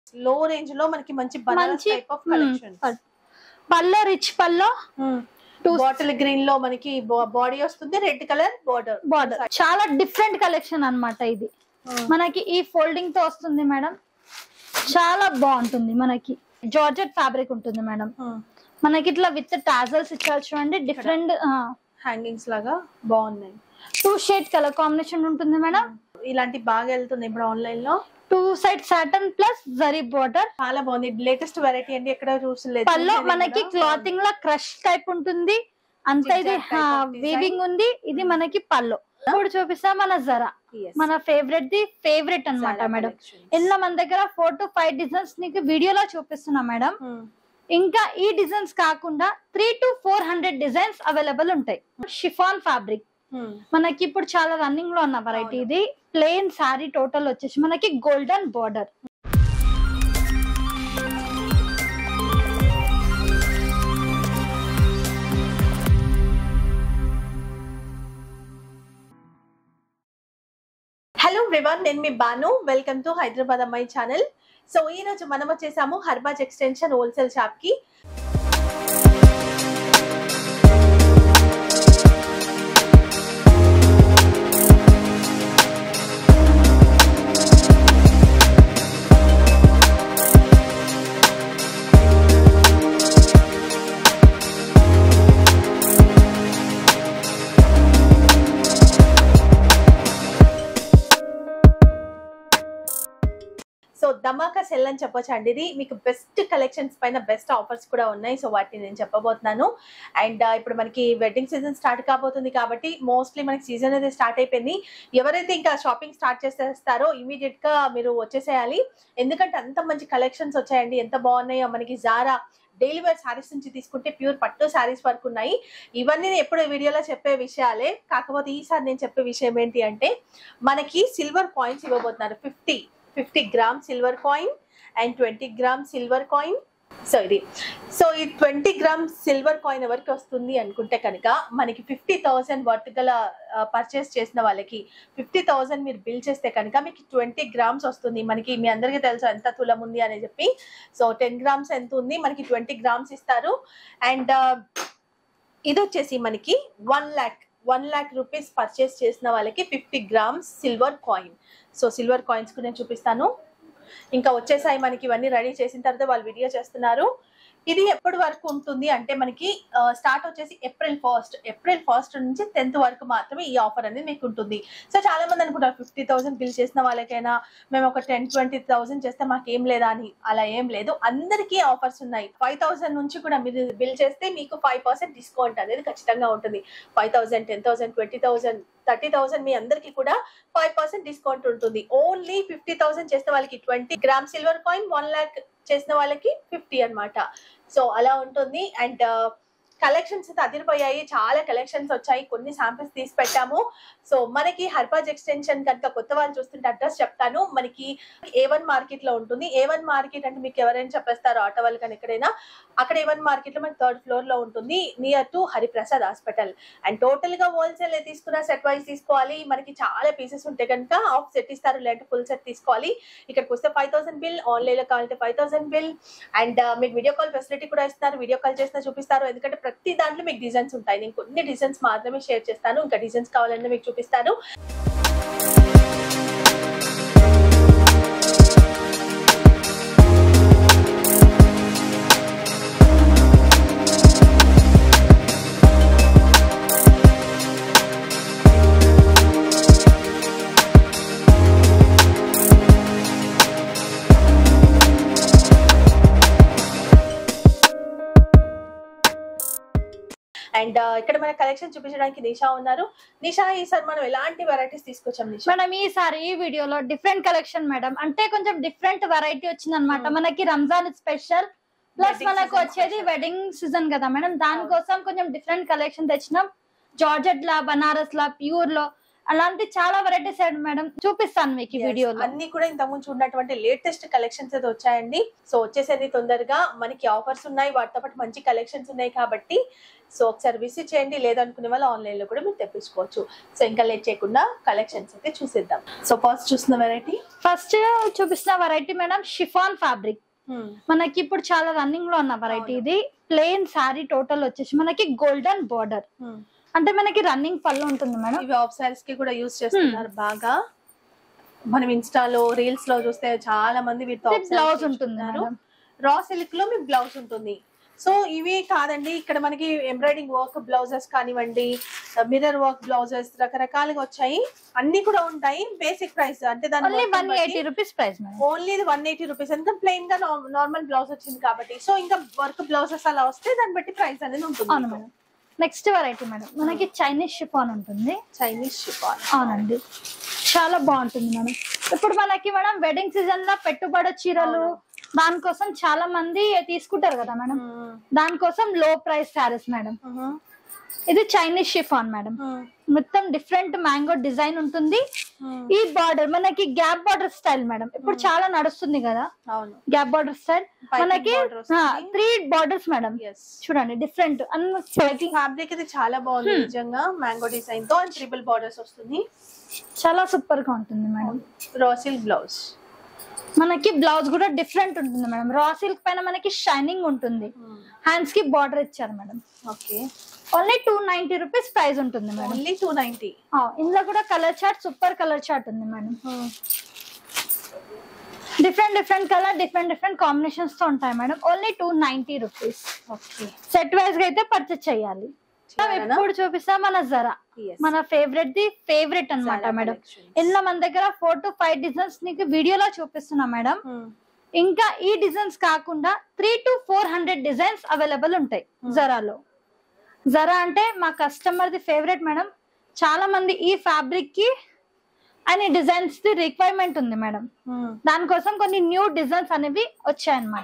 లో రేంజ్ లో మనకి మంచి బనారస్ మంచి, టైప్ ఆఫ్ మ్మ్, కలెక్షన్ పల్- పల్లో రిచ్ పల్లో Two- బాటిల్ గ్రీన్ లో మనకి బాడీ వస్తుంది రెడ్ కలర్ బార్డర్ బార్డర్ చాలా డిఫరెంట్ కలెక్షన్ అన్నమాట ఇది మనకి ఈ ఫోల్డింగ్ తో వస్తుంది మేడం చాలా బాగుంటుంది మనకి జార్జెట్ ఫ్యాబ్రిక్ ఉంటుంది మేడం మనకి ఇట్లా విత్ టాజల్స్ ఇచ్చారు చూడండి డిఫరెంట్ హ్యాంగింగ్స్ లాగా బాగున్నాయి టూ షేడ్ కలర్ కాంబినేషన్ ఉంటుంది మేడం ఇలాంటి బాగా వెళ్తుంది ఇప్పుడు ఆన్లైన్ లో two side satin plus zari border చాలా బాగుంది లేటెస్ట్ వెరైటీ అండి ఎక్కడ చూసలేదు పల్లో చూసేది మనకి కూడా. క్లాతింగ్ లా క్రష్ టైప్ ఉంటుంది అంత Zigzag ఇది type of design. వీవింగ్ ఉంది ఇది మనకి పల్లో ఇప్పుడు చూపిస్తా మన జరా Yes. మన ఫేవరెట్ ది ఫేవరెట్ అన్నమాట Zara మేడం collections. ఇందులో మన దగ్గర ఫోర్ టు ఫైవ్ డిజైన్స్ నీకు వీడియోలో చూపిస్తున్నా మేడం Hmm. ఇంకా ఈ డిజైన్స్ కాకుండా three to four hundred designs available ఉంటాయి షిఫాన్ ఫ్యాబ్రిక్ Hmm. మనకి ఇప్పుడు చాలా రన్నింగ్ లో ఉన్న వెరైటీ అవును. ఇది ప్లెయిన్ శారీ టోటల్ వచ్చేసి మనకి గోల్డెన్ బార్డర్ హలో ఎవ్రీవన్ నేను మీ బాను వెల్కమ్ టు హైదరాబాద్ అమ్మాయి ఛానల్ సో ఈ రోజు మనం వచ్చేసాము హర్బాజ్ ఎక్స్టెన్షన్ హోల్సేల్ షాప్ కి సో ధమాకా సెల్ అని చెప్పొచ్చు అండి ఇది మీకు బెస్ట్ కలెక్షన్స్ పైన బెస్ట్ ఆఫర్స్ కూడా ఉన్నాయి సో వాటిని నేను చెప్పబోతున్నాను అండ్ ఇప్పుడు మనకి వెడ్డింగ్ సీజన్ స్టార్ట్ కాబోతుంది కాబట్టి మోస్ట్లీ మనకి సీజన్ అయితే స్టార్ట్ అయిపోయింది ఎవరైతే ఇంకా షాపింగ్ స్టార్ట్ చేసేస్తారో ఇమీడియట్ గా మీరు వచ్చేసేయాలి ఎందుకంటే అంత మంచి కలెక్షన్స్ వచ్చాయండి ఎంత బాగున్నాయో మనకి జారా డైలీ వేర్ శారీస్ నుంచి తీసుకుంటే ప్యూర్ పట్టు శారీస్ వరకు ఉన్నాయి ఇవన్నీ నేను ఎప్పుడు వీడియోలో చెప్పే విషయాలే కాకపోతే ఈసారి నేను చెప్పే విషయం ఏంటి అంటే మనకి సిల్వర్ కాయిన్స్ ఇవ్వబోతున్నారు fifty fifty gram silver coin and twenty gram silver coin so ఇది సో ఈ ట్వంటీ గ్రామ్ సిల్వర్ కాయిన్ ఎవరికి వస్తుంది అనుకుంటే కనుక మనకి ఫిఫ్టీ థౌసండ్ వర్త్ గల పర్చేస్ చేసిన వాళ్ళకి ఫిఫ్టీ థౌసండ్ మీరు బిల్ చేస్తే కనుక మీకు ట్వంటీ గ్రామ్స్ వస్తుంది మనకి మీ అందరికీ తెలుసు ఎంత తులం ఉంది అని చెప్పి సో టెన్ గ్రామ్స్ ఎంత ఉంది మనకి ట్వంటీ గ్రామ్స్ ఇస్తారు అండ్ ఇది వచ్చేసి మనకి one lakh one lakh rupees purchase చేసిన వాళ్ళకి fifty grams silver coin so silver coins కూడా నేను చూపిస్తాను ఇంకా వచ్చేసాయి మనకి ఇవన్నీ రెడీ చేసిన తర్వాత వాళ్ళు వీడియో చేస్తున్నారు ఇది ఎప్పటి వరకు ఉంటుంది అంటే మనకి స్టార్ట్ వచ్చేసి ఏప్రిల్ ఫస్ట్ ఏప్రిల్ ఫస్ట్ నుంచి టెన్త్ వరకు మాత్రమే ఈ ఆఫర్ అనేది మీకు ఉంటుంది సో చాలా మంది అనుకుంటారు ఫిఫ్టీ థౌసండ్ బిల్ చేసిన వాళ్ళకైనా మేము ఒక టెన్ ట్వంటీ థౌసండ్ చేస్తే మాకేం లేదా అని అలా ఏం లేదు అందరికీ ఆఫర్స్ ఉన్నాయి ఫైవ్ థౌసండ్ నుంచి కూడా మీరు బిల్ చేస్తే మీకు ఫైవ్ పర్సెంట్ డిస్కౌంట్ అనేది ఖచ్చితంగా ఉంటుంది five thousand ten thousand twenty thousand thirty thousand మీ అందరికీ కూడా ఫైవ్ పర్సెంట్ డిస్కౌంట్ ఉంటుంది ఓన్లీ ఫిఫ్టీ థౌసండ్ చేసిన వాళ్ళకి twenty gram silver coin one lakh చేసిన వాళ్ళకి ఫిఫ్టీ అన్నమాట సో అలా ఉంటుంది అండ్ కలెక్షన్స్ అయితే అదిరిపోయాయి చాలా కలెక్షన్స్ వచ్చాయి కొన్ని శాంపిల్స్ తీసి పెట్టాము సో మనకి హర్బాజ్ ఎక్స్టెన్షన్ కనుక కొత్త వాళ్ళు చూస్తుంటే అడ్రస్ చెప్తాను మనకి ఏ వన్ మార్కెట్ లో ఉంటుంది ఏ వన్ మార్కెట్ అంటే మీకు ఎవరైనా చెప్పేస్తారు ఆటో వాళ్ళు కానీ ఎక్కడైనా అక్కడ ఏ వన్ మార్కెట్ లో మనకి థర్డ్ ఫ్లోర్ లో ఉంటుంది near to Hariprasad hospital and total గా హోల్సేల్ తీసుకున్న సెట్ వైజ్ తీసుకోవాలి మనకి చాలా పీసెస్ ఉంటే కనుక హాఫ్ సెట్ ఇస్తారు లేదంటే ఫుల్ సెట్ తీసుకోవాలి ఇక్కడికి వస్తే ఫైవ్ థౌసండ్ బిల్ ఆన్లైన్ లో కావాలంటే ఫైవ్ థౌసండ్ బిల్ అండ్ మీకు వీడియో కాల్ ఫెసిలిటీ కూడా ఇస్తారు వీడియో కాల్ చేసినా చూపిస్తారు ఎందుకంటే ప్రతి దాంట్లో మీకు డిజైన్స్ ఉంటాయి నేను కొన్ని డిజైన్స్ మాత్రమే షేర్ చేస్తాను ఇంకా డిజైన్స్ కావాలంటే మీకు చూపిస్తాను అండ్ ఇక్కడ మన కలెక్షన్ చూపించడానికి నిషా ఉన్నారు నిషా ఈసారి మనం ఎలాంటి వెరైటీస్ తీసుకొచ్చాం నిషా మేడం ఈసారి ఈ వీడియోలో డిఫరెంట్ కలెక్షన్ మేడం అంటే కొంచెం డిఫరెంట్ వెరైటీ వచ్చింది అనమాట Hmm. మనకి రంజాన్ స్పెషల్ ప్లస్ Wedding మనకు season వచ్చేది special. వెడ్డింగ్ సీజన్ కదా మేడం దానికోసం కొంచెం డిఫరెంట్ కలెక్షన్ తెచ్చినాం జార్జెట్ లా బనారస్ లా ప్యూర్ లో అలాంటి చాలా వెరైటీస్ మేడం చూపిస్తాను మీకు ఈ Yes, వీడియోలో అన్ని కూడా ఇంతకుముందు చూడనటువంటి లేటెస్ట్ కలెక్షన్స్ అయితే వచ్చాయండి సో వచ్చేసేది తొందరగా మనకి ఆఫర్స్ ఉన్నాయి వాటితో పాటు మంచి కలెక్షన్స్ ఉన్నాయి కాబట్టి సో ఒకసారి విజిట్ చేయండి లేదనుకునే వాళ్ళు ఆన్లైన్ లో కూడా మీరు తెప్పించుకోవచ్చు సో ఇంకా లేట్ చేయకుండా కలెక్షన్స్ అయితే చూసేద్దాం సో ఫస్ట్ చూసిన వెరైటీ ఫస్ట్ చూపిస్తున్న వెరైటీ మేడం షిఫాన్ ఫ్యాబ్రిక్ మనకి ఇప్పుడు చాలా రన్నింగ్ లో ఉన్న వెరైటీ ఇది ప్లెయిన్ శారీ టోటల్ వచ్చేసి మనకి గోల్డెన్ బార్డర్ అంటే మనకి రన్నింగ్ పళ్ళు ఉంటుంది మేడం ఇవి ఆఫ్ సారీస్ కి కూడా యూస్ చేస్తున్నారు బాగా మనం ఇన్స్టాలో రీల్స్ లో చూస్తే చాలా మంది వీటితో బ్లౌజ్ ఉంటుంది మేడం రా సిల్క్ లో మీకు బ్లౌజ్ ఉంటుంది సో ఇవి కాదండి ఇక్కడ మనకి ఎంబ్రాయిడింగ్ వర్క్ బ్లౌజెస్ కానివ్వండి మిర్రర్ వర్క్ బ్లౌజెస్ రకరకాలుగా వచ్చాయి అన్ని కూడా ఉంటాయి బేసిక్ ప్రైస్ అంటే ఓన్లీ వన్ దాని eighty rupees price madam only ఇది వన్ ఎయిటీ రూపీస్ ఎంత ప్లెయిన్ గా నార్మల్ బ్లౌజ్ వచ్చింది కాబట్టి సో ఇంకా వర్క్ బ్లౌజెస్ అలా వస్తే దాన్ని బట్టి ప్రైస్ అనేది అవును ఉంటుంది మేడం నెక్స్ట్ వెరైటీ మేడం మనకి చైనీస్ షిఫాన్ ఉంటుంది చైనీస్ షిఫాన్ అవునండి చాలా బాగుంటుంది మేడం ఇప్పుడు మనకి మేడం వెడ్డింగ్ సీజన్ లో పెట్టుబడి చీరలు దానికోసం చాలా మంది తీసుకుంటారు కదా మేడం దానికోసం లో ప్రైస్ శారీస్ మేడం ఇది చైనీస్ షిఫాన్ మేడం మొత్తం డిఫరెంట్ మ్యాంగో డిజైన్ ఉంటుంది ఈ బార్డర్ మనకి గ్యాప్ బార్డర్ స్టైల్ మేడం ఇప్పుడు చాలా నడుస్తుంది కదా అవును గ్యాప్ బార్డర్ స్టైల్ Piping మనకి border వస్తుంది. త్రీ బార్డర్స్ మేడం ఎస్ చూడండి డిఫరెంట్ అన్ని ఫ్యాబ్రిక్ ఇది చాలా బాగుంది నిజంగా మ్యాంగో డిజైన్ తో అండ్ ట్రిపుల్ బార్డర్స్ వస్తుంది చాలా సూపర్ గా ఉంటుంది మేడం రాసిల్ బ్లౌజ్ మనకి బ్లౌజ్ కూడా డిఫరెంట్ ఉంటుంది మేడం రా సిల్క్ పైన మనకి షైనింగ్ ఉంటుంది హ్యాండ్స్ కి బార్డర్ ఇచ్చారు madam okay only two ninety rupees price ఉంటుంది మేడం ఓన్లీ టూ నైన్టీ ఆ, ఇందులో కూడా colour chart super colour chart ఉంది madam different different colour different different combinations తో ఉంటాయి madam only two ninety rupees okay set wise గా అయితే purchase చేయాలి చేయాలనా? ఇప్పుడు చూపిస్తా మన జరా మన ఫేవరెట్ ది ఫేవరెట్ అన్నమాట Zara మేడం collections. ఇందులో మన దగ్గర ఫోర్ టు ఫైవ్ డిజైన్స్ నీకు వీడియోలో చూపిస్తున్నా మేడం ఇంకా ఈ డిజైన్స్ కాకుండా three to four hundred designs available ఉంటాయి జరాలో జరా అంటే మా కస్టమర్ ది ఫేవరెట్ మేడం చాలా మంది ఈ ఫ్యాబ్రిక్ కి అని డిజైన్స్ ది రిక్వైర్మెంట్ ఉంది మేడం దానికోసం కొన్ని న్యూ డిజైన్స్ అనేవి వచ్చాయన్నమాట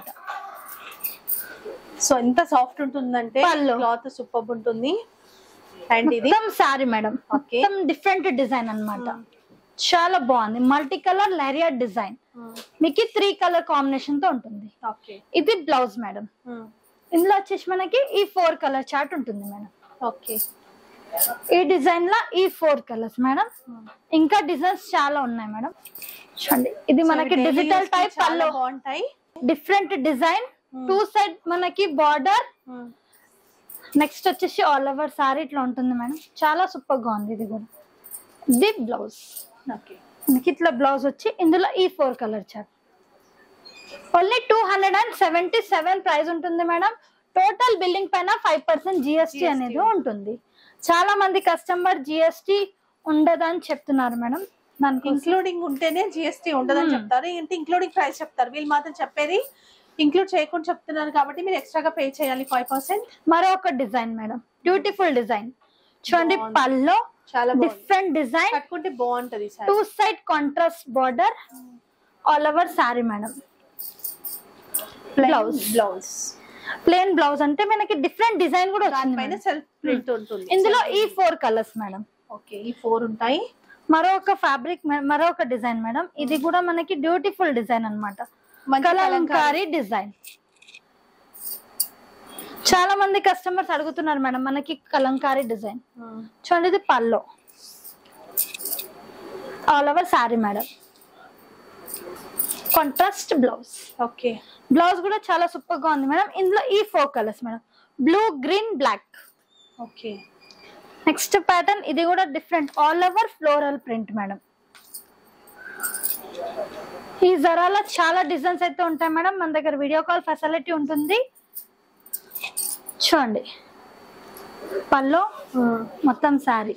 సో ఎంత సాఫ్ట్ ఉంటుందంటే పళ్ళు. క్లాత్ సూపర్ ఉంటుంది అండ్ ఇది మొత్తం సారీ మేడం Okay. మొత్తం డిఫరెంట్ డిజైన్ అన్నమాట చాలా బాగుంది మల్టీ కలర్ లెరియర్ డిజైన్ మీకు త్రీ కలర్ కాంబినేషన్ తో ఉంటుంది ఓకే ఇది బ్లౌజ్ మేడం ఇందులో వచ్చేసి మనకి ఈ ఫోర్ కలర్ చార్ట్ ఉంటుంది మేడం ఓకే ఈ డిజైన్ లో ఈ ఫోర్ కలర్స్ మేడం ఇంకా డిజైన్స్ చాలా ఉన్నాయి మేడం చూడండి ఇది మనకి డిజిటల్ టైప్ పల్లో బాగుంటాయి డిఫరెంట్ డిజైన్ టూ సైడ్ మనకి బార్డర్ నెక్స్ట్ వచ్చేసి ఆల్ ఓవర్ సారీ ఇట్లా ఉంటుంది మేడం చాలా సూపర్ గా ఉంది ఇది కూడా ఇది బ్లౌజ్ ఓకే మనకి ఇట్లా బ్లౌజ్ వచ్చి ఇందులో ఈ four colour chart only two hundred and seventy seven price ఉంటుంది మేడం టోటల్ బిల్లింగ్ పైన ఫైవ్ పర్సెంట్ జిఎస్టీ GST అనేది ఉంటుంది చాలా మంది కస్టమర్ జిఎస్టీ ఉండదని చెప్తున్నారు మేడం దానికి ఇంక్లూడింగ్ ఉంటేనే జిఎస్టీ ఉండదని చెప్తారు ఇంత ఇంక్లూడింగ్ ప్రైస్ చెప్తారు వీళ్ళు మాత్రం చెప్పేది ఇంక్లూడ్ చేయకుండా చెప్తున్నారు కాబట్టి మీరు ఎక్స్ట్రాగా పే చేయాలి ఫైవ్ పర్సెంట్ మరొక డిజైన్ మేడం బ్యూటిఫుల్ డిజైన్ చూడండి బాగుంది. పల్లో చాలా బాగుంది డిఫరెంట్ డిజైన్ కట్టుకుంటే బాగుంటది two sir side contrast border all over sari madam blouse blouse plain blouse అంటే మనకి డిఫరెంట్ డిజైన్ కూడా వచ్చింది దానిపైన మేడం. సెల్ఫ్ ప్రింట్ ఉంటుంది ఇందులో ఈ ఫోర్ కలర్స్ మేడం ఓకే ఈ ఫోర్ ఉంటాయి మరొక ఫ్యాబ్రిక్ మరొక డిజైన్ మేడం ఇది కూడా మనకి బ్యూటిఫుల్ డిజైన్ అన్నమాట మంచి కలంకారీ డిజైన్ చాలా మంది కస్టమర్స్ అడుగుతున్నారు మేడం మనకి కలంకారీ డిజైన్ ఉమ్. చూడండి ఇది పల్లో all over sari madam contrast blouse okay blouse కూడా చాలా సూపర్ గా ఉంది మేడం ఇందులో ఈ four colours madam blue green black okay next pattern ఇది కూడా different all over floral print madam ఈ జరాలో చాలా డిజైన్స్ అయితే ఉంటాయి మేడం మన దగ్గర వీడియో కాల్ ఫెసిలిటీ ఉంటుంది చూడండి పల్లో మొత్తం శారీ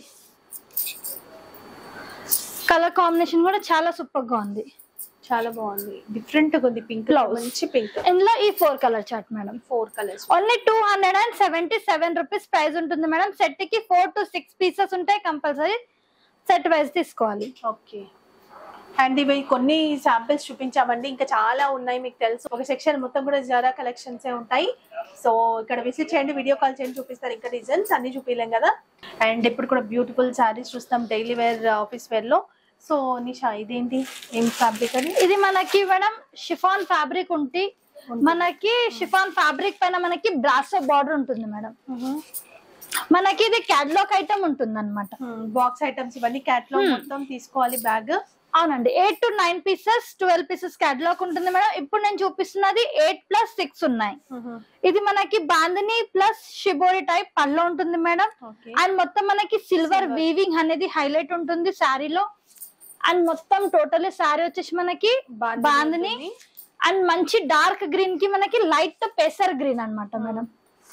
కలర్ కాంబినేషన్ కూడా చాలా సూపర్ గా ఉంది చాలా బాగుంది డిఫరెంట్ గా ఉంది పింక్ Blouse. మంచి పింక్ ఇందులో ఈ four colour chart madam four colours only two hundred and seventy seven rupees price ఉంటుంది మేడం సెట్ కి ఫోర్ టు సిక్స్ పీసెస్ ఉంటాయి కంపల్సరీ సెట్ వైజ్ తీసుకోవాలి ఓకే అండ్ ఇవి కొన్ని శాంపిల్స్ చూపించామండి ఇంకా చాలా ఉన్నాయి మీకు తెలుసు ఒక సెక్షన్ మొత్తం కూడా జరా కలెక్షన్స్ ఉంటాయి సో ఇక్కడ విజిట్ చేయండి వీడియో కాల్ చేయండి చూపిస్తారు ఇంకా డిజైన్స్ అన్ని చూపించలేం కదా అండ్ ఇప్పుడు కూడా బ్యూటిఫుల్ శారీస్ చూస్తాం డైలీ వేర్ ఆఫీస్ వేర్ లో సో నిషా ఇదేంటి ఏం ఫ్యాబ్రిక్ అని ఇది మనకి మేడం షిఫాన్ ఫ్యాబ్రిక్ ఉంటే మనకి షిఫాన్ ఫ్యాబ్రిక్ పైన మనకి బ్రాసో బార్డర్ ఉంటుంది మేడం మనకి ఇది క్యాటలాగ్ ఐటమ్ ఉంటుంది అనమాట బాక్స్ ఐటమ్స్ ఇవన్నీ క్యాట్లాగ్ Hmm. మొత్తం తీసుకోవాలి బ్యాగ్ అవునండి eight to nine pieces twelve pieces catalogue ఉంటుంది మేడం ఇప్పుడు నేను చూపిస్తున్నది ఎయిట్ ప్లస్ సిక్స్ ఉన్నాయి ఇది మనకి బాందిని ప్లస్ షిబోరి టైప్ పళ్ళు ఉంటుంది మేడం ఓకే అండ్ మొత్తం మనకి సిల్వర్ Silver. వీవింగ్ అనేది హైలైట్ ఉంటుంది శారీలో అండ్ మొత్తం టోటల్ శారీ వచ్చేసి మనకి బాందిని అండ్ మంచి డార్క్ గ్రీన్ కి మనకి లైట్ పెసర్ గ్రీన్ అన్నమాట మేడం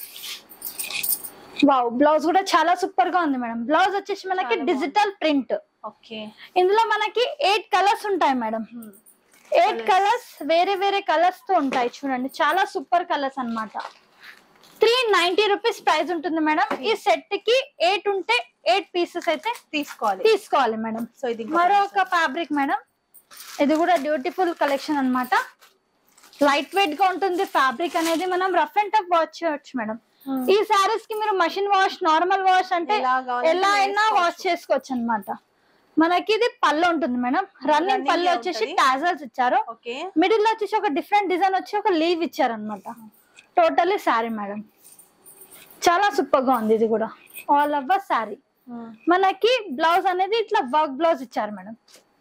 వావ్ బ్లౌజ్ కూడా చాలా సూపర్ గా ఉంది మేడం బ్లౌజ్ వచ్చేసి మనకి చాలా డిజిటల్ ప్రింట్ ఓకే ఇందులో మనకి ఎయిట్ కలర్స్ ఉంటాయి మేడం ఎయిట్ Colours. కలర్స్ వేరే వేరే కలర్స్ తో ఉంటాయి చూడండి చాలా సూపర్ కలర్స్ అన్నమాట త్రీ నైన్టీ రూపీస్ ప్రైస్ ఉంటుంది మేడం ఈ సెట్ కి ఎయిట్ ఉంటే ఎయిట్ పీసెస్ అయితే తీసుకోవాలి తీసుకోవాలి మేడం సో ఇది ఇంకో మరొక ఫ్యాబ్రిక్ మేడం ఇది కూడా బ్యూటిఫుల్ కలెక్షన్ అన్నమాట లైట్ వెయిట్ గా ఉంటుంది ఫ్యాబ్రిక్ అనేది మనం రఫ్ అండ్ టఫ్ వాష్ చేయొచ్చు మేడం Hmm. ఈ సారీస్ కి మీరు మషిన్ వాష్ నార్మల్ వాష్ అంటే ఎలా కావాలంటే ఎలా అయినా వేసుకోవచ్చు. వాష్ చేసుకోవచ్చు అన్నమాట మనకి ఇది పళ్ళు ఉంటుంది మేడం రన్నింగ్ Running పళ్ళు ఏ వచ్చేసి ఉంటది. టాజల్స్ ఇచ్చారు ఓకే మిడిల్ లో వచ్చేసి ఒక డిఫరెంట్ డిజైన్ వచ్చి ఒక లీవ్ ఇచ్చారు అనమాట టోటల్లీ శారీ మేడం చాలా సూపర్ గా ఉంది ఇది కూడా ఆల్ ఓవర్ శారీ మనకి బ్లౌజ్ అనేది ఇట్లా వర్క్ బ్లౌజ్ ఇచ్చారు మేడం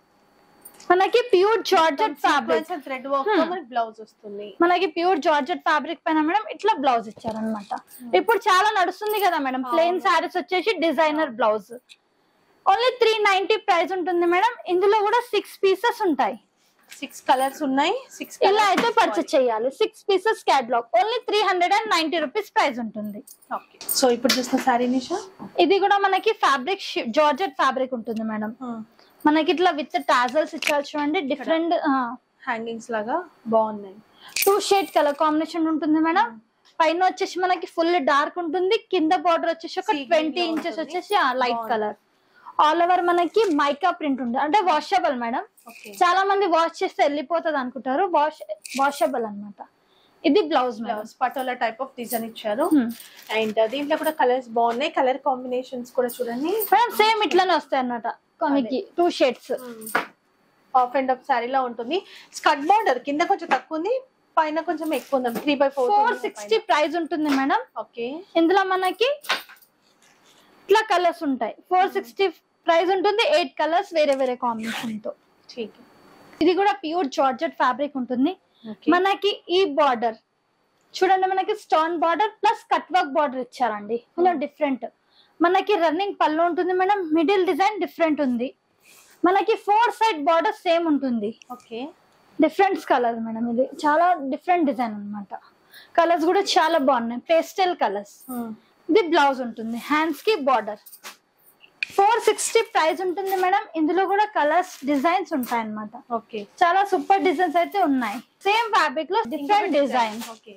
మనకి pure georgette fabric thread work తో మనకి బ్లౌజ్ వస్తుంది మనకి ప్యూర్ జార్జెట్ ఫ్యాబ్రిక్ పైన మేడం ఇట్లా బ్లౌజ్ ఇచ్చారు అనమాట ఇప్పుడు చాలా నడుస్తుంది కదా మేడం ప్లెయిన్ శారీస్ వచ్చేసి designer blouse only three ninety price ఉంటుంది మేడం ఇందులో కూడా సిక్స్ పీసెస్ ఉంటాయి సిక్స్ కలర్స్ ఉన్నాయి సిక్స్ ఇలా అయితే పర్చేస్ చేయాలి six pieces catalogue only three hundred and ninety rupees price ఉంటుంది ఓకే సో ఇప్పుడు చూసిన సారీ నిషా ఇది కూడా మనకి ఫ్యాబ్రిక్ జార్జెట్ ఫ్యాబ్రిక్ ఉంటుంది మేడం మనకి ఇట్లా విత్ టాజల్స్ ఇచ్చారు చూడండి డిఫరెంట్ హ్యాంగింగ్స్ లాగా బాగున్నాయి టూ షేడ్ కలర్ కాంబినేషన్ ఉంటుంది మేడం పైన వచ్చేసి మనకి ఫుల్ డార్క్ ఉంటుంది కింద బార్డర్ వచ్చేసి ఒక Sea green ట్వంటీ లో ఇంచెస్ ఉంటుంది. వచ్చేసి లైట్ బాగుంది. కలర్ ఆల్ ఓవర్ మనకి మైకా ప్రింట్ ఉంది అంటే వాషబుల్ మేడం ఓకే చాలా మంది వాష్ చేస్తే వెళ్ళిపోతుంది అనుకుంటారు వాష్ వాషబుల్ అన్నమాట ఇది blouse madam blouse patola type of design ఇచ్చారు Hmm. అండ్ దీంట్లో కూడా కలర్స్ బాగున్నాయి కలర్ కాంబినేషన్స్ కూడా చూడండి మేడం సేమ్ ఇట్లానే వస్తాయి అన్నమాట మనకి two shades of and of శారీలా ఉంటుంది స్కట్ బార్డర్ కింద కొంచెం తక్కువ ఉంది పైన కొంచెం ఎక్కువ ఉంది three by four four sixty price ఉంటుంది మేడం ఓకే ఇందులో మనకి ఇట్లా కలర్స్ ఉంటాయి ఫోర్ సిక్స్టీ ప్రైస్ ఉంటుంది ఎయిట్ కలర్స్ వేరే వేరే కాంబినేషన్ తో ఠీక్ ఇది కూడా ప్యూర్ జార్జెట్ ఫ్యాబ్రిక్ ఉంటుంది ఓకే మనకి ఈ బార్డర్ చూడండి మనకి stone border plus cut work border ఇచ్చారండి కొంచెం డిఫరెంట్ మనకి రన్నింగ్ పళ్ళు ఉంటుంది మేడం మిడిల్ డిజైన్ డిఫరెంట్ ఉంది మనకి ఫోర్ సైడ్ బార్డర్ సేమ్ ఉంటుంది ఓకే డిఫరెంట్ కలర్ మేడం ఇది చాలా డిఫరెంట్ డిజైన్ అన్నమాట కలర్స్ కూడా చాలా బాగున్నాయి పేస్టల్ కలర్స్ ఇది బ్లౌజ్ ఉంటుంది హ్యాండ్స్ కి బార్డర్ ఫోర్ సిక్స్టీ ప్రైస్ ఉంటుంది మేడం ఇందులో కూడా కలర్స్ డిజైన్స్ ఉంటాయి అన్నమాట ఓకే చాలా సూపర్ డిజైన్స్ అయితే ఉన్నాయి సేమ్ ఫ్యాబ్రిక్ లో డిఫరెంట్ డిజైన్ ఓకే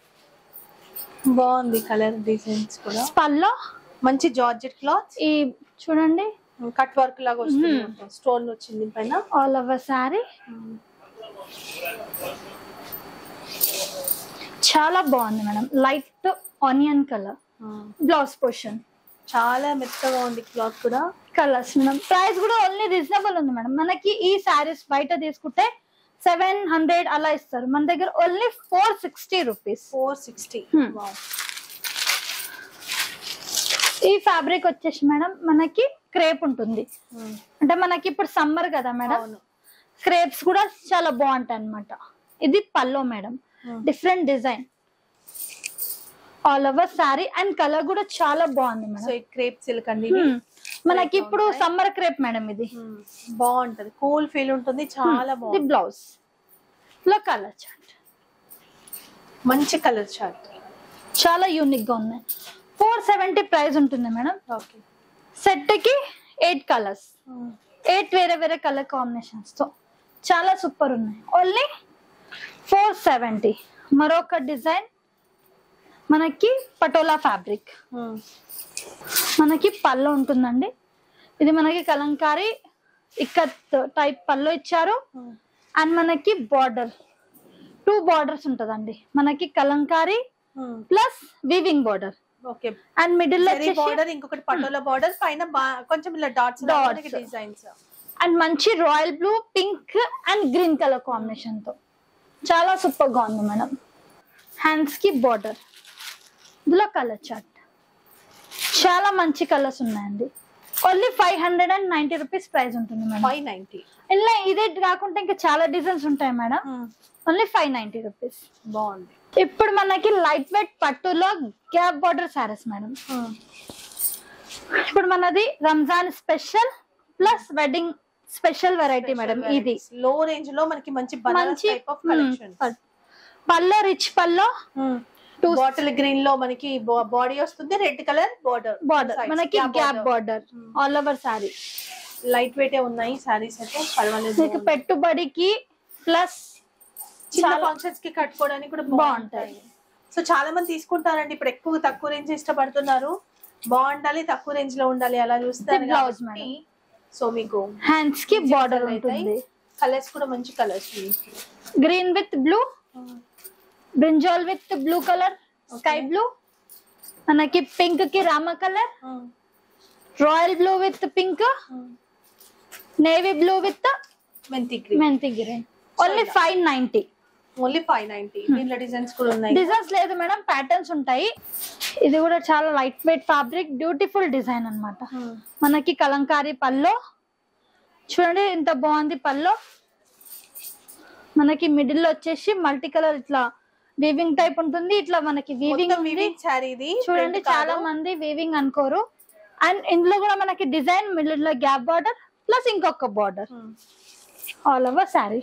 బాగుంది కలర్ డిజైన్స్ కూడా పల్లో మంచి జార్జెట్ క్లాత్ ఈ చూడండి కట్ వర్క్ లాగా వస్తుంది స్టోన్ వచ్చింది పైన ఆల్ ఓవర్ శారీ చాలా బాగుంది madam light onion colour blouse portion చాలా మెత్తగా ఉంది క్లాత్ కూడా కలర్స్ మేడం ప్రైస్ కూడా ఓన్లీ రీజనబుల్ ఉంది మేడం మనకి ఈ శారీస్ బయట తీసుకుంటే సెవెన్ హండ్రెడ్ అలా ఇస్తారు మన దగ్గర only four sixty rupees four sixty Hmm. ఈ ఫ్యాబ్రిక్ వచ్చేసి మేడం మనకి క్రేప్ ఉంటుంది అంటే మనకి ఇప్పుడు సమ్మర్ కదా మేడం అవును క్రేప్స్ కూడా చాలా బాగుంటాయి అన్నమాట ఇది పల్లో madam Hmm. Different design all over sari and colour కూడా చాలా బాగుంది సో మేడం ఈ క్రేప్ సిల్క్ అండి ఇది. Hmm. మనకి Crepe ఇప్పుడు ఉంటాయి. సమ్మర్ క్రేప్ మేడం ఇది Hmm. బాగుంటది కూల్ ఫీల్ ఉంటుంది చాలా ఇది బాగుంది బ్లౌజ్ లో కలర్ చార్ట్ మంచి కలర్ చార్ట్ చాలా యూనిక్ గా ఉన్నాయి ఫోర్ సెవెంటీ ప్రైస్ ఉంటుంది మేడం ఓకే సెట్ కి ఎయిట్ కలర్స్ ఎయిట్ వేరే వేరే కలర్ కాంబినేషన్స్ తో చాలా సూపర్ ఉన్నాయి ఓన్లీ ఫోర్ సెవెంటీ మరొక డిజైన్ మనకి పటోలా ఫ్యాబ్రిక్ మనకి పళ్ళు ఉంటుందండి ఇది మనకి కలంకారీ ఇక్కత్ టైప్ పళ్ళు ఇచ్చారు అండ్ మనకి బార్డర్ టూ బార్డర్స్ ఉంటదండి మనకి Kalamkari plus weaving border okay and middle లో వచ్చేసి బార్డర్ ఇంకొకటి పటోలా బార్డర్ పైన బా- కొంచెం ఇలా డాట్స్ Dots. డిజైన్స్ అండ్ మంచి royal blue pink and green colour combination తో చాలా సూపర్ గా ఉంది మేడం హ్యాండ్స్ కి బార్డర్ ఇందులో కలర్ చార్ట్ చాలా మంచి కలర్స్ ఉన్నాయండి only five hundred and ninety rupees price ఉంటుంది మేడం ఫైవ్ నైన్టీ ఇలా ఇదే కాకుండా ఇంకా చాలా డిజైన్స్ ఉంటాయి madam only five ninety rupees బాగుంది ఇప్పుడు మనకి లైట్ వెయిట్ పట్టులో గ్యాప్ బార్డర్ సారీస్ మేడం ఇప్పుడు మనది Ramzan special plus wedding special variety madam ఇది లో రేంజ్ లో మనకి మంచి బనారస్ మంచి టైప్ ఆఫ్ కలెక్షన్ పల్లో రిచ్ పల్లో Two- బాటిల్ గ్రీన్ లో మనకి బాడీ వస్తుంది రెడ్ కలర్ బార్డర్ బార్డర్ మనకి gap border all over sari light weight ఉన్నాయి సారీస్ అయితే పర్వాలేదు మీకు పెట్టుబడికి ప్లస్ చిన్న చాలా- ఫంక్షన్స్ కి కట్టుకోవడానికి కూడా బాగుంటాయి. బాగుంటాయి సో చాలా మంది తీసుకుంటారండి ఇప్పుడు ఎక్కువ తక్కువ రేంజ్ ఇష్టపడుతున్నారు బాగుండాలి తక్కువ రేంజ్ లో ఉండాలి అలా చూస్తారు With blouse, కాబట్టి సో మీకు హ్యాండ్స్ కి బార్డర్ ఉంటుంది కలర్స్ కూడా మంచి colours green with blue brinjal with blue colour sky blue మనకి పింక్ కి Rama colour royal blue with pink navy blue with మెంతి గ్రీన్ మెంతి green only five ninety only five ninety దీంట్లో డిజైన్స్ కూడా ఉన్నాయి డిజైన్స్ లేదు మేడం ప్యాటర్న్స్ ఉంటాయి ఇది కూడా చాలా light weight fabric beautiful design అన్నమాట మనకి కలంకారీ పల్లో చూడండి ఇంత బాగుంది పల్లో మనకి మిడిల్ లో వచ్చేసి మల్టీ కలర్ ఇట్లా వీవింగ్ టైప్ ఉంటుంది ఇట్లా మనకి వీవింగ్ మొత్తం ఉంది వివింగ్ శారీ ఇది చూడండి Print చాలా కాదు. మంది వీవింగ్ అనుకోరు అండ్ ఇందులో కూడా మనకి డిజైన్ మిడిల్ లో గ్యాప్ బార్డర్ ప్లస్ ఇంకొక border Hmm. All over sari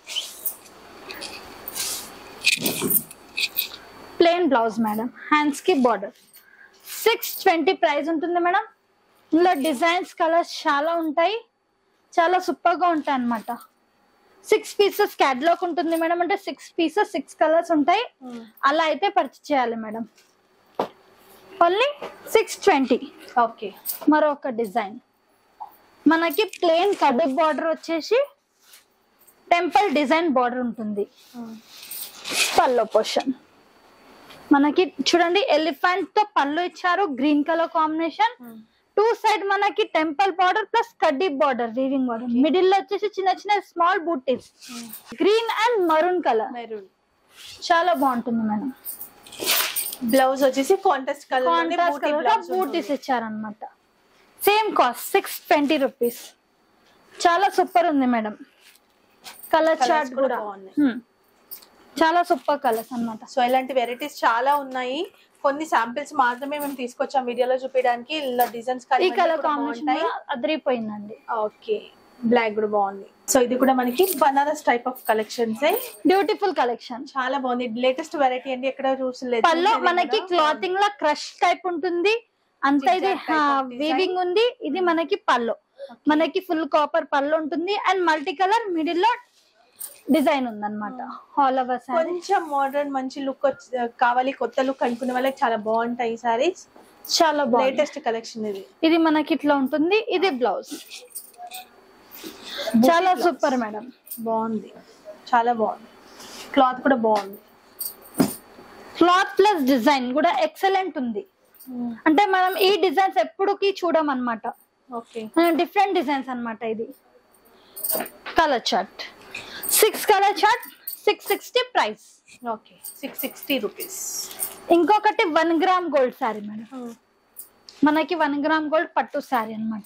plain blouse madam hands కి బార్డర్ సిక్స్ ట్వంటీ ప్రైస్ ఉంటుంది మేడం ఇందులో డిజైన్స్ కలర్స్ చాలా ఉంటాయి చాలా సూపర్ గా ఉంటాయి అన్నమాట సిక్స్ పీసెస్ క్యాట్లాగ్ ఉంటుంది మేడం అంటే సిక్స్ పీసెస్ సిక్స్ కలర్స్ ఉంటాయి Hmm. అలా అయితే పర్చేస్ చేయాలి madam only six twenty okay మరొక డిజైన్ మనకి ప్లెయిన్ కడ్డీ బార్డర్ వచ్చేసి టెంపుల్ డిజైన్ బార్డర్ ఉంటుంది పల్లో పోర్షన్ మనకి చూడండి ఎలిఫెంట్ తో పళ్ళు ఇచ్చారు green colour combination two side మనకి టెంపుల్ బార్డర్ ప్లస్ కడ్డీ బార్డర్ వీవింగ్ బార్డర్ మిడిల్ లో వచ్చేసి చిన్న చిన్న small butis green and maroon colour maroon చాలా బాగుంటుంది మేడం బ్లౌజ్ వచ్చేసి కాంటెస్ట్ కలర్ కాంట్రాస్ట్ కలర్ గా బూటీస్ ఇచ్చారనమాట same cost six twenty rupees చాలా సూపర్ ఉంది మేడం కలర్ Colours చార్ట్ కూడా కూడా బాగున్నాయి. Hmm. చాలా సూపర్ కలర్స్ అన్నమాట సో ఇలాంటి వెరైటీస్ చాలా ఉన్నాయి కొన్ని శాంపిల్స్ మాత్రమే మేము తీసుకొచ్చాం వీడియోలో చూపించడానికి ఇలా డిజైన్స్ ఈ కలర్ కాంబినేషన్ అదిరిపోయిందండి ఓకే బ్లాక్ కూడా బాగుంది సో ఇది కూడా మనకి Banaras type of collections beautiful collection చాలా బాగుంది లేటెస్ట్ వెరైటీ అండి ఎక్కడ చూసలేదు పల్లో మనకి క్లాతింగ్ లా క్రష్ టైప్ ఉంటుంది అంత ఇది Zigzag type of design. Weaving ఉంది ఇది మనకి పల్లో మనకి ఫుల్ కాపర్ పళ్ళు ఉంటుంది అండ్ మల్టీ కలర్ మిడిల్ లో డిజైన్ ఉంది అనమాట ఆల్ ఓవర్ సారీ కొంచెం మోడర్న్ మంచి లుక్ కావాలి కొత్త లుక్ అనుకునే వాళ్ళకి చాలా బాగుంటాయి సారీస్ చాలా బాగుంది లేటెస్ట్ కలెక్షన్ ఇది ఇది మనకి ఇట్లా ఉంటుంది ఇది బ్లౌజ్ చాలా blouse. సూపర్ మేడం బాగుంది చాలా బాగుంది క్లాత్ కూడా బాగుంది క్లాత్ ప్లస్ డిజైన్ కూడా ఎక్సలెంట్ ఉంది అంటే మనం ఈ డిజైన్స్ ఎప్పుడుకి చూడమన్నమాట ఓకే డిఫరెంట్ డిజైన్స్ అన్నమాట ఇది colour chart six colour chart six sixty price okay six sixty rupees ఇంకొకటి one gram gold sari madam మనకి వన్ గ్రామ్ గోల్డ్ పట్టు శారీ అన్నమాట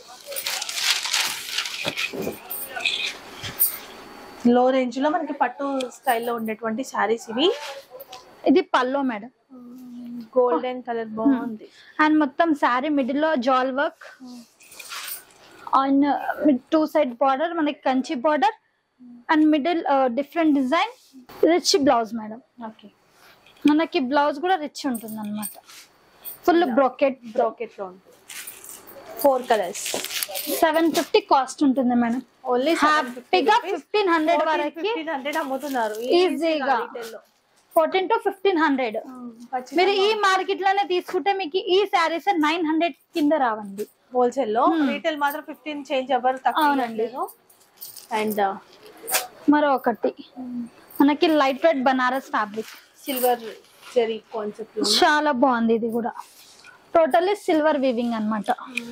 లో రేంజ్ లో మనకి పట్టు స్టైల్లో ఉండేటువంటి శారీస్ ఇవి ఇది పల్లో మేడం గోల్డెన్ కలర్ బాగుంది అండ్ మొత్తం శారీ మిడిల్ లో jaal work and two side border మనకి Kanchi border and middle different design rich blouse madam okay మనకి బ్లౌజ్ కూడా రిచ్ ఉంటుంది అనమాట ఫుల్ బ్రోకెట్ బ్రోకెట్ లో ఉంటుంది four colours seven fifty cost ఉంటుంది మేడం ఓన్లీ హ్యాపీగా ఫిఫ్టీన్ హండ్రెడ్ వరకు ఫిఫ్టీన్ హండ్రెడ్ అమ్ముతున్నారు ఈజీగా ఫోర్టీన్ టు ఫిఫ్టీన్ హండ్రెడ్ మీరు ఈ మార్కెట్ లోనే తీసుకుంటే మీకు ఈ శారీస్ నైన్ హండ్రెడ్ కింద రావండి హోల్సేల్ లో రీటైల్ మాత్రం ఫిఫ్టీన్ చేంజ్ ఎవరు తక్కువ అవునండి. అండ్ మరో ఒకటి మనకి light weight Banaras fabric silver zari concept లో చాలా బాగుంది ఇది కూడా టోటల్లీ సిల్వర్ వీవింగ్ అన్నమాట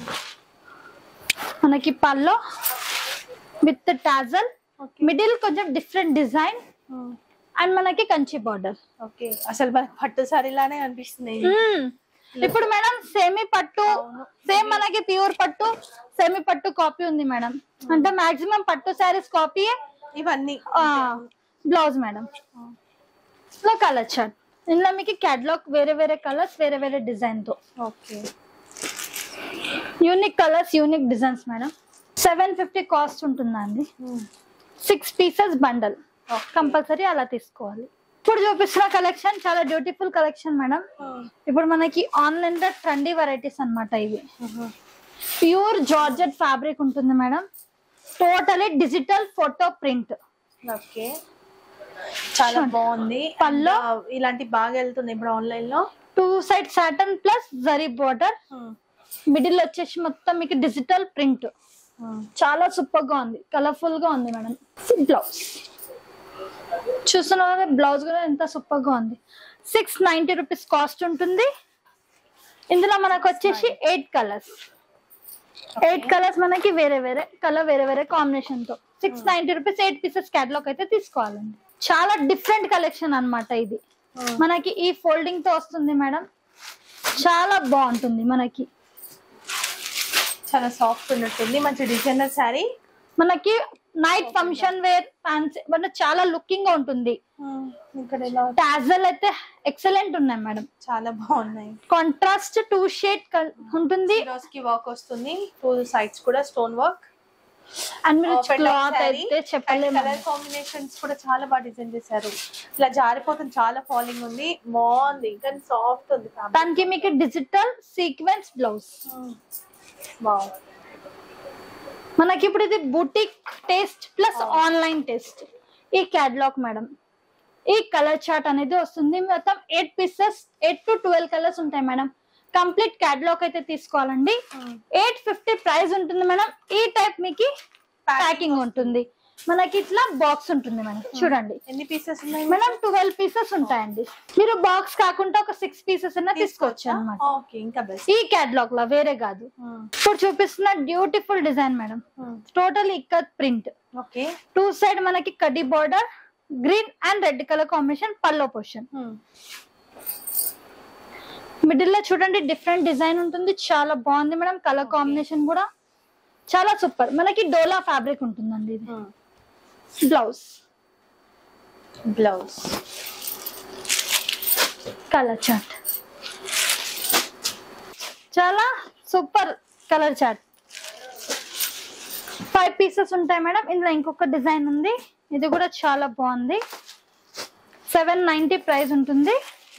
మనకి pallu with tassel okay middle కొంచెం డిఫరెంట్ డిజైన్ అండ్ మనకి కంచి బార్డర్ ఓకే అసలు మనకి పట్టు సారీ లానే అనిపిస్తుంది ఇది. ఇప్పుడు మేడం సెమీ పట్టు అవును. సేమ్ మనకి ప్యూర్ పట్టు సెమీ పట్టు కాపీ ఉంది మేడం అంటే మాక్సిమం పట్టు శారీస్ కాపీ ఇవన్నీ బ్లౌజ్ మేడం లో కలర్ చార్ట్ ఇందులో మీకు క్యాటలాగ్ వేరే వేరే కలర్స్ వేరే వేరే డిజైన్ తో okay unique colours unique designs madam seven fifty cost ఉంటుందండి సిక్స్ పీసెస్ బండల్ కంపల్సరీ అలా తీసుకోవాలి ఇప్పుడు చూపిస్తున్న కలెక్షన్ చాలా బ్యూటిఫుల్ కలెక్షన్ మేడం ఇప్పుడు మనకి ఆన్లైన్ లో ట్రెండీ వెరైటీస్ అన్నమాట ఇవి ప్యూర్ జార్జెట్ ఫ్యాబ్రిక్ ఉంటుంది madam totally digital photo print okay చాలా బాగుంది పల్లో? And, uh, ఇలాంటి బాగా వెళ్తుంది ఇప్పుడు ఆన్లైన్ లో two side satin plus zari border middle వచ్చేసి మొత్తం మీకు డిజిటల్ ప్రింట్ చాలా సూపర్ గా ఉంది కలర్ఫుల్ గా ఉంది మేడం బ్లౌజ్ చూస్తున్నా బ్లౌజ్ కూడా ఎంత సూపర్ గా ఉంది సిక్స్ నైన్టీ రూపీస్ కాస్ట్ ఉంటుంది ఇందులో మనకు వచ్చేసి ఎయిట్ కలర్స్ ఎయిట్ కలర్స్ మనకి వేరే వేరే కలర్ వేరే వేరే కాంబినేషన్ తో six ninety rupees eight pieces catalogue అయితే తీసుకోవాలండి చాలా డిఫరెంట్ కలెక్షన్ అన్నమాట ఇది మనకి ఈ ఫోల్డింగ్ తో వస్తుంది మేడం చాలా బాగుంటుంది మనకి చాలా సాఫ్ట్ ఉన్నట్టుంది మంచి డిజైనర్ శారీ మనకి నైట్ ఫంక్షన్ వేర్ ఫ్యాన్సీ మన చాలా లుకింగ్ గా ఉంటుంది ఇక్కడ ఇలా టాజల్ అయితే ఎక్సలెంట్ ఉన్నాయి మేడం చాలా బాగున్నాయి కాంట్రాస్ట్ టూ షేడ్ ఉంటుంది హీరోస్ కి వర్క్ వస్తుంది టూ సైడ్స్ కూడా స్టోన్ వర్క్ అండ్ మీరు క్లాత్ అయితే చెప్పలేము కలర్ కాంబినేషన్స్ కూడా చాలా బాగా డిజైన్ చేశారు ఇలా జారిపోతుంది చాలా ఫాలింగ్ ఉంది బాగుంది ఇంకా సాఫ్ట్ ఉంది fabric. దానికి మీకు డిజిటల్ సీక్వెన్స్ బ్లౌజ్ Wow. మనకి ఇప్పుడు ఇది boutique taste plus online taste ఈ క్యాటలాగ్ మేడం ఈ కలర్ చార్ట్ అనేది వస్తుంది మొత్తం eight pieces eight to twelve colours ఉంటాయి మేడం కంప్లీట్ క్యాటలాగ్ అయితే తీసుకోవాలండి ఎయిట్ ఫిఫ్టీ ప్రైస్ ఉంటుంది మేడం ఈ టైప్ మీకు ప్యాకింగ్ ఉంటుంది మనకి ఇట్లా బాక్స్ ఉంటుంది మేడం చూడండి ఎన్ని పీసెస్ ఉన్నాయి మేడం ట్వెల్వ్ పీసెస్ ఉంటాయండి మీరు బాక్స్ కాకుండా ఒక సిక్స్ పీసెస్ అన్న తీసుకోవచ్చు అనమాట ఓకే ఇంకా బెస్ట్ ఈ క్యాటలాగ్ లో వేరే కాదు ఇప్పుడు చూపిస్తున్న beautiful design madam total ikat print okay two side మనకి కడ్డీ border green and red colour combination pallu portion middle లో చూడండి డిఫరెంట్ డిజైన్ ఉంటుంది చాలా బాగుంది మేడం కలర్ కాంబినేషన్ కూడా చాలా సూపర్ మనకి డోలా ఫ్యాబ్రిక్ ఉంటుందండి ఇది బ్లౌజ్ బ్లౌజ్ కలర్ చార్ట్ చాలా super colour chart five pieces ఉంటాయి మేడం ఇందులో ఇంకొక డిజైన్ ఉంది ఇది కూడా చాలా బాగుంది సెవెన్ నైన్టీ ప్రైస్ ఉంటుంది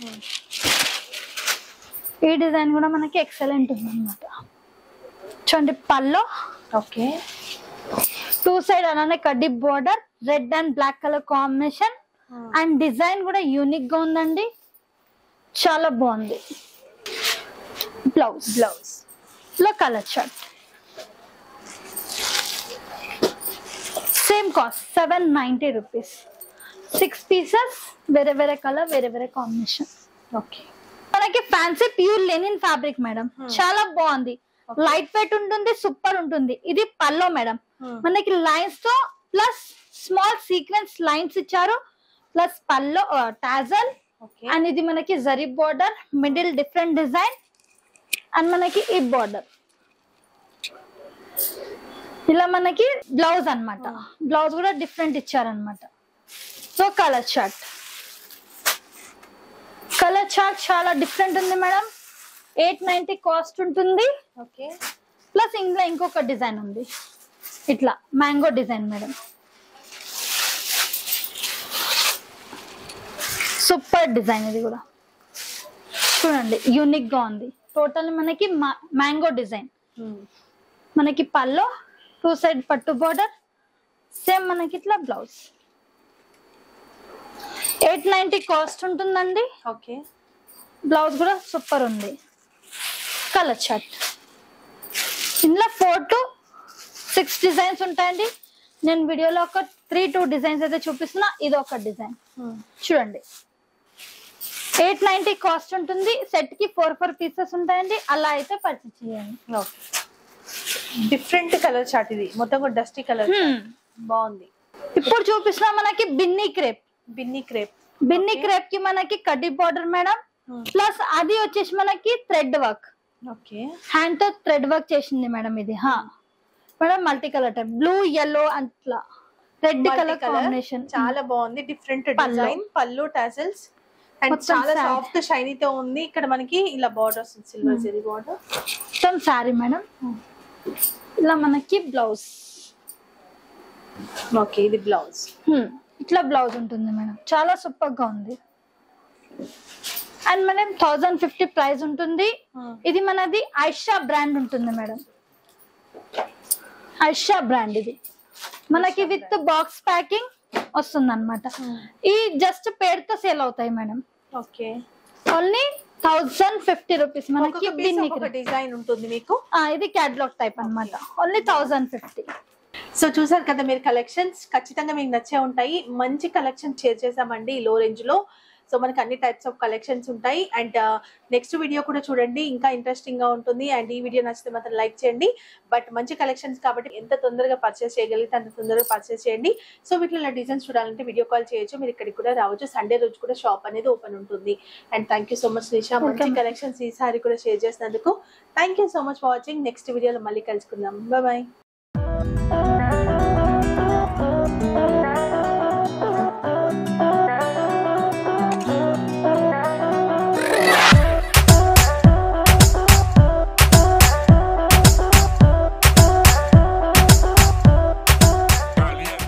ఈ డిజైన్ కూడా మనకి ఎక్సలెంట్ ఉంది అనమాట చూడండి పల్లో ఓకే టూ సైడ్ అలానే కడ్డీ border red and black colour combination and design కూడా యూనిక్ గా ఉందండి చాలా బాగుంది బ్లౌజ్ బ్లౌజ్ లో colour chart same cost seven ninety rupees six pieces వేరే వేరే కలర్ వేరే వేరే కాంబినేషన్ ఓకే మనకి fancy pure linen fabric madam చాలా బాగుంది లైట్ వెయిట్ ఉంటుంది సూపర్ ఉంటుంది ఇది పల్లో మేడం మనకి లైన్స్ తో ప్లస్ స్మాల్ సీక్వెన్స్ లైన్స్ ఇచ్చారు plus pallu tassel okay and ఇది మనకి zari border middle different design and మనకి ఈ బోర్డర్ ఇలా మనకి బ్లౌజ్ అన్నమాట బ్లౌజ్ కూడా డిఫరెంట్ ఇచ్చారనమాట so colour chart colour chart చాలా డిఫరెంట్ ఉంది మేడం ఎయిట్ నైన్టీ కాస్ట్ ఉంటుంది ఓకే ప్లస్ ఇందులో ఇంకొక డిజైన్ ఉంది ఇట్లా mango design madam super design ఇది కూడా చూడండి యూనిక్ గా ఉంది టోటల్ మనకి మ్యాంగో డిజైన్ మనకి పల్లో టూ సైడ్ పట్టు బార్డర్ సేమ్ మనకి ఇట్లా బ్లౌజ్ ఎయిట్ నైన్టీ కాస్ట్ ఉంటుందండి ఓకే బ్లౌజ్ కూడా సూపర్ ఉంది కలర్ చార్ట్ ఇందులో ఫోర్ టు సిక్స్ డిజైన్స్ ఉంటాయండి నేను వీడియోలో ఒక త్రీ టూ డిజైన్స్ అయితే చూపిస్తున్నా ఇది ఒక డిజైన్ చూడండి ఎయిట్ నైన్టీ కాస్ట్ ఉంటుంది సెట్ కి ఫోర్ ఫోర్ పీసెస్ ఉంటాయండి అలా అయితే పర్చేస్ చేయండి ఓకే డిఫరెంట్ కలర్ చార్ట్ ఇది మొత్తం కూడా డస్టీ కలర్ Hmm. బాగుంది ఇప్పుడు చూపిస్తున్నా మనకి Binny crepe Binny crepe Binny crepe కి మనకి కడ్డీ బార్డర్ మేడం ప్లస్ అది వచ్చేసి మనకి థ్రెడ్ వర్క్ ఓకే హ్యాండ్ తో థ్రెడ్ వర్క్ చేసింది మేడం ఇది హా madam multi colour type blue yellow అట్లా రెడ్ కలర్ కాంబినేషన్ చాలా బాగుంది డిఫరెంట్ పళ్ళు. డిజైన్ పళ్ళు టాసల్స్ అండ్ మొత్తం చాలా saree. సాఫ్ట్ షైనీతో ఉంది ఇక్కడ మనకి ఇలా బార్డర్ వస్తుంది సిల్వర్ జరీ బార్డర్ మొత్తం శారీ మేడం ఇలా మనకి బ్లౌజ్ ఓకే ఇది బ్లౌజ్ ఇట్లా బ్లౌజ్ ఉంటుంది మేడం చాలా సూపర్ గా ఉంది and madam thousand fifty price ఉంటుంది ఇది మనది ఐషా బ్రాండ్ ఉంటుంది మేడం ఐషా బ్రాండ్ ఇది మనకి ఐషా విత్ బాక్స్ ప్యాకింగ్ వస్తుంది అనమాట ఈ జస్ట్ పేరుతో సేల్ అవుతాయి madam okay only thousand fifty rupees మనకి ఒక్కొక్క piece దీనికి ఒక్కొక్క డిజైన్ ఉంటుంది మీకు ఆ, ఇది క్యాటలాగ్ టైప్ అన్నమాట ఓన్లీ థౌజండ్ ఫిఫ్టీ సో చూసారు కదా మీరు కలెక్షన్స్ ఖచ్చితంగా మీకు నచ్చే ఉంటాయి మంచి కలెక్షన్ షేర్ చేసామండి ఈ లో రేంజ్ లో సో మనకి అన్ని టైప్స్ ఆఫ్ కలెక్షన్స్ ఉంటాయి అండ్ నెక్స్ట్ వీడియో కూడా చూడండి ఇంకా ఇంట్రెస్టింగ్ గా ఉంటుంది అండ్ ఈ వీడియో నచ్చితే మాత్రం లైక్ చేయండి బట్ మంచి కలెక్షన్స్ కాబట్టి ఎంత తొందరగా పర్చేస్ చేయగలిగితే అంత తొందరగా పర్చేస్ చేయండి సో వీటిలో డిజైన్స్ చూడాలంటే వీడియో కాల్ చేయొచ్చు మీరు ఇక్కడికి కూడా రావచ్చు సండే రోజు కూడా షాప్ అనేది ఓపెన్ ఉంటుంది and thank you so much Nisha మంచి Welcome. కలెక్షన్స్ ఈసారి కూడా షేర్ చేసినందుకు thank you so much for watching next వీడియోలో మళ్ళీ కలుసుకుందాం బాయ్